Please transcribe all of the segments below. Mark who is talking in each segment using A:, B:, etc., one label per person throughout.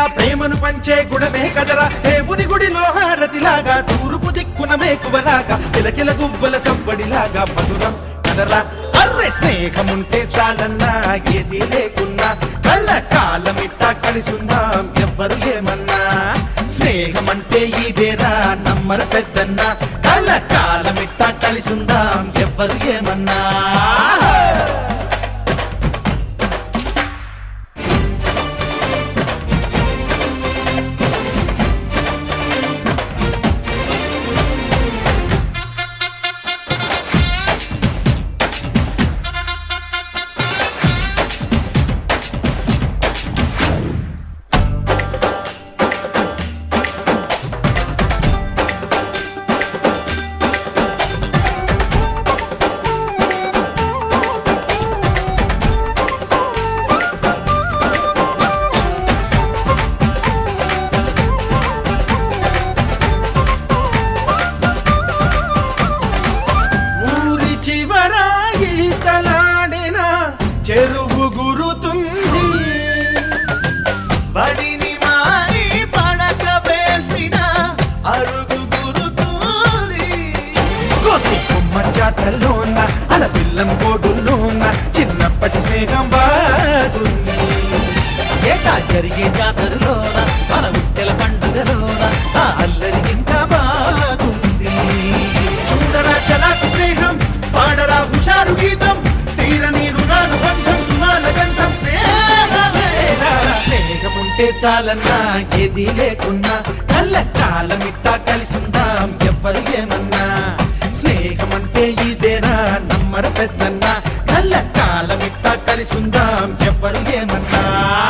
A: కదరా ప్రేమను పంచే గుణమే కదరా దేవుని గుడిలో హారతిలాగా తూర్పు దిక్కున మేకువలాగా కిలకిల గువ్వల సవ్వడిలాగా మధురం కదరా అర్రె స్నేహముంటే చాలన్నా ఏది లేకున్నా కళ్ళ కాలమిట్ట కలిసుందాం ఎవ్వరు ఏమన్నా స్నేహమంటే ఇదేరా నమ్మర పెద్దన్న కళ్ళ కాలమిట్ట కలిసుందాం ఎవ్వరు ఏమన్నా ఊరి చివర ఈతలాడిన చెరువు గురుతుంది
B: బడిని మారి పడక వేసిన అరుగు గురుతూరి
A: కోతి కొమ్మ చాటల్లోన అల పిల్లం కోడుల్లోన చిన్నప్పటి స్నేహం బాగుంది
B: ఏటా జరిగే జాతరలోన మన విట్టెల పండుగలోన ఆ అల్లరి ఇంకా బాగుంది
A: చూడరా చలాకు స్నేహం పాడరా హుషారు గీతం తీరని రుణాను బంధం సునాల గంధం స్నేహమేరా. స్నేహముంటే చాలన్నా ఏది లేకున్నా కళ్ళ కాలమిట్టా కలిసిందాం ఎవ్వరు ఏమన్నా స్నేహమంటే ఇదేరా నమ్మర పెద్దన్న కళ్ళ కాలమిట్టా కలిసిందాం ఎవ్వరు ఏమన్నా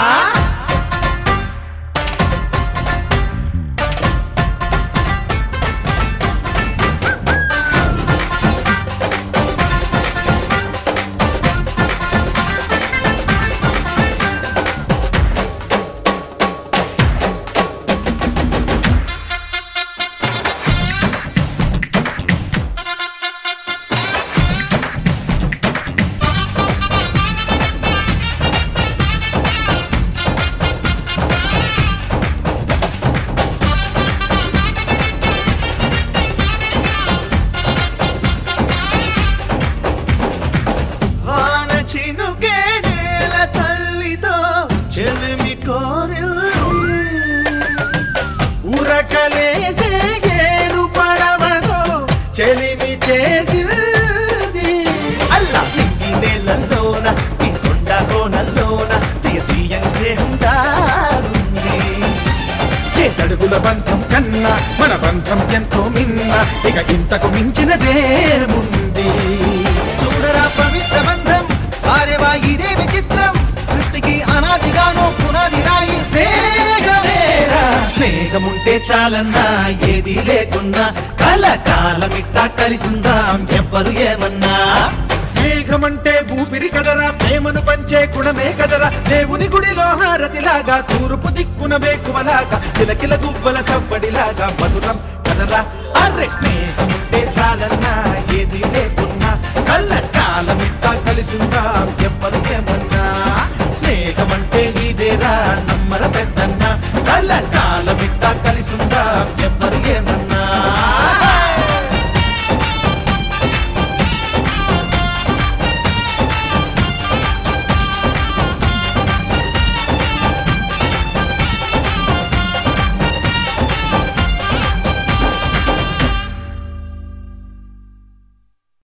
B: వాన చినుకే నేల తల్లితో చెలిమి కోరిల్లి
A: ఉరకలేసే ఏరు పడవతో చెలిమి చేసింది
B: అల్లా తిండి నేలలోన ఈ కొండ కోనల్లోన తీయ తీయని స్నేహం దాగుంది
A: ఏ తడుగుల బంధం కన్నా మన బంధం ఎంతో మిన్న ఇక ఇంతకు మించినదేముంది
B: చూడరా పవిత్ర బంధం వారేవా ఇదే విచిత్రం సృష్టికి అనాదిగాను పునాది రాయి
A: స్నేహమేరా స్నేహముంటే చాలన్నా ఏది లేకున్నా కలకాలమిట్టా కలిసిందాం ఎవ్వరు ఏమన్నా స్నేహమంటే ఊపిరి కదరా ప్రేమను పంచే గుణమే కదరా దేవుని గుడిలో హారతిలాగా తూర్పు దిక్కున వేకువలాగా కిలకిల గువ్వల సవ్వడిలాగా మధురం కదరా అర్రె స్నేహముంటే చాలన్నా ఏది లేకున్నా కళ్ళ కాలమిట్టా కలిసిందాం ఎవ్వరు ఏమన్నా స్నేహమంటే ఇదేరా నమ్మర పెద్దన్న కళ్ళ కాలమిట్ట